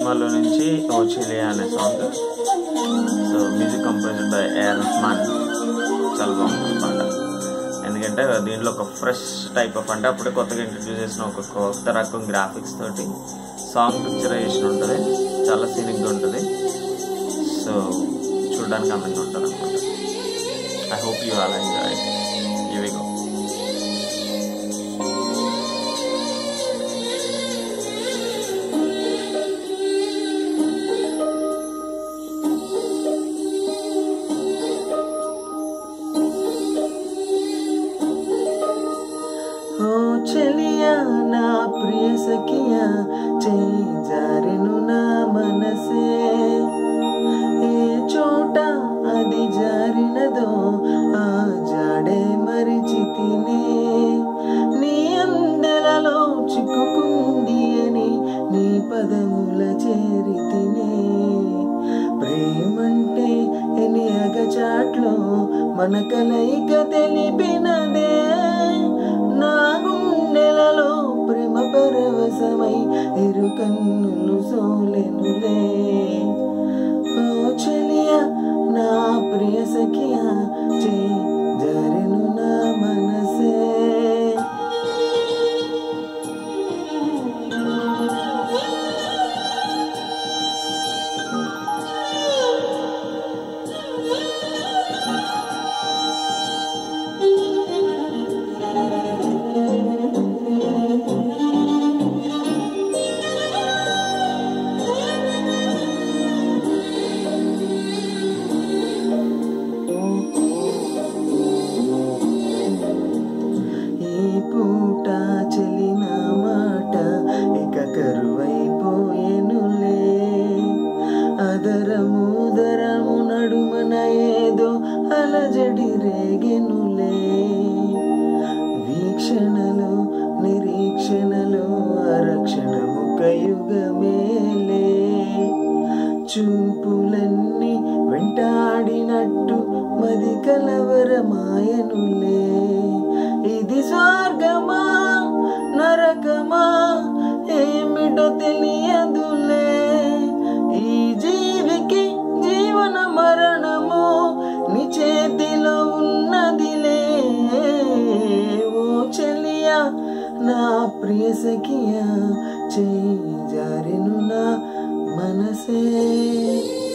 సినిమాలో నుంచి ఓ చిలియా అనే song so music composed by A R Rahman చాలా బాగుంది పాట ఎందుకంటే దీంట్లో ఒక ఫ్రెష్ టైప్ ఆఫ్ అంటే అప్పుడే కొత్తగా ఇంట్రడ్యూస్ చేసిన ఒక కొత్త రకం గ్రాఫిక్స్ తోటి సాంగ్ పిక్చరైజేషన్ ఉంటుంది చాలా సీనిక్గా ఉంటుంది సో చూడడానికి అందంగా ఉంటుంది అనమాట I hope you all enjoy ఇవి గో ఓ చెలియా నా ప్రియ సఖియా చేయి జారెను నా మనసే ఏ చోట అది జారినదో ఆ జాడే మరిచి తినే నీ అందెలలో చిక్కుకుంది అని నీ పదముల చేరి తినే ప్రేమంటే ఎని అగచాట్లో మన కలయిక తెలిపినదే నా గుండెలలో ప్రేమ పరవశమై ఇరు కన్నులు సోలెనులే ఓ చెలియా నా ప్రియ సఖియా చేయి జారెను నా మనసే ఈ పూట చెలిన మాట ఇక కరువైపోయేనులే అదరము దరము నడుమన ఏదో అలజడి రేగెనులే వీక్షణలో నిరీక్షణలో అరక్షణము కయుగమేలే చూపులన్నీ వెంటాడినట్టు మది కలవరమాయనులే ఇది స్వర్గమా నరకమా ఏమిటో తెలియదులే ఈ జీవికి జీవన మరణము నీ చేతిలో ఉన్నదిలే ఓ చెలియా నా ప్రియ సఖియా చేయి జారెను నా మనసే